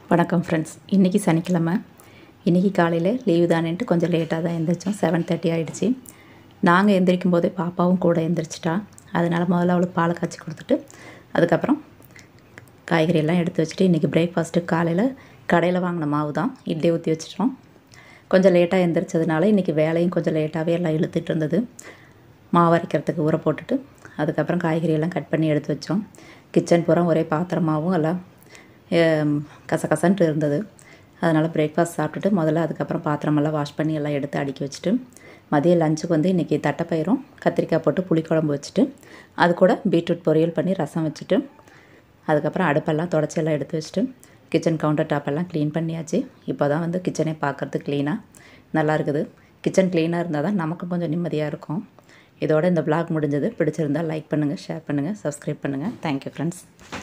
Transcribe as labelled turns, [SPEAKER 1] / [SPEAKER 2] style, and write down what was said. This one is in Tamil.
[SPEAKER 1] வணக்கம் ஃப்ரெண்ட்ஸ் இன்றைக்கி சனிக்கிழமை இன்றைக்கி காலையில் லீவு தானேன்ட்டு கொஞ்சம் லேட்டாக தான் எழுந்திரிச்சோம் செவன் தேர்ட்டி ஆகிடுச்சி நாங்கள் எந்திரிக்கும் போதே பாப்பாவும் கூட எந்திரிச்சிட்டா அதனால் முதல்ல அவளுக்கு பாலை காய்ச்சி கொடுத்துட்டு அதுக்கப்புறம் காய்கறி எல்லாம் எடுத்து வச்சுட்டு இன்றைக்கி பிரேக்ஃபாஸ்ட்டு காலையில் கடையில் வாங்கின மாவு தான் இட்லி ஊற்றி வச்சிட்டோம் கொஞ்சம் லேட்டாக எந்திரிச்சதுனால இன்றைக்கி வேலையும் கொஞ்சம் லேட்டாகவே எல்லாம் இழுத்துட்டு இருந்தது மாவு அரைக்கிறதுக்கு ஊற போட்டுட்டு அதுக்கப்புறம் காய்கறி எல்லாம் கட் பண்ணி எடுத்து வச்சோம் கிச்சன் பூரா ஒரே பாத்திரமாகவும் எல்லாம் ஏம், கசகசன்ட்டு இருந்தது அதனால் பிரேக்ஃபாஸ்ட் சாப்பிட்டுட்டு முதல்ல அதுக்கப்புறம் பாத்திரமெல்லாம் வாஷ் பண்ணி எல்லாம் எடுத்து அடுக்கி வச்சுட்டு மதிய லஞ்சுக்கு வந்து இன்றைக்கி தட்டைப்பயிரும் கத்திரிக்காய் போட்டு புளிக்குழம்பு வச்சுட்டு அது கூட பீட்ரூட் பொரியல் பண்ணி ரசம் வச்சுட்டு அதுக்கப்புறம் அடுப்பெல்லாம் தொடச்சி எல்லாம் எடுத்து வச்சுட்டு கிச்சன் கவுண்டர் டாப் எல்லாம் க்ளீன் பண்ணியாச்சு இப்போ தான் வந்து கிச்சனே பார்க்குறதுக்கு க்ளீனாக நல்லா இருக்குது கிச்சன் க்ளீனாக இருந்தால் தான் நமக்கும் கொஞ்சம் நிம்மதியாக இருக்கும் இதோட இந்த vlog முடிஞ்சது பிடிச்சிருந்தால் லைக் பண்ணுங்கள் ஷேர் பண்ணுங்கள் சப்ஸ்கிரைப் பண்ணுங்கள் தேங்க்யூ ஃப்ரெண்ட்ஸ்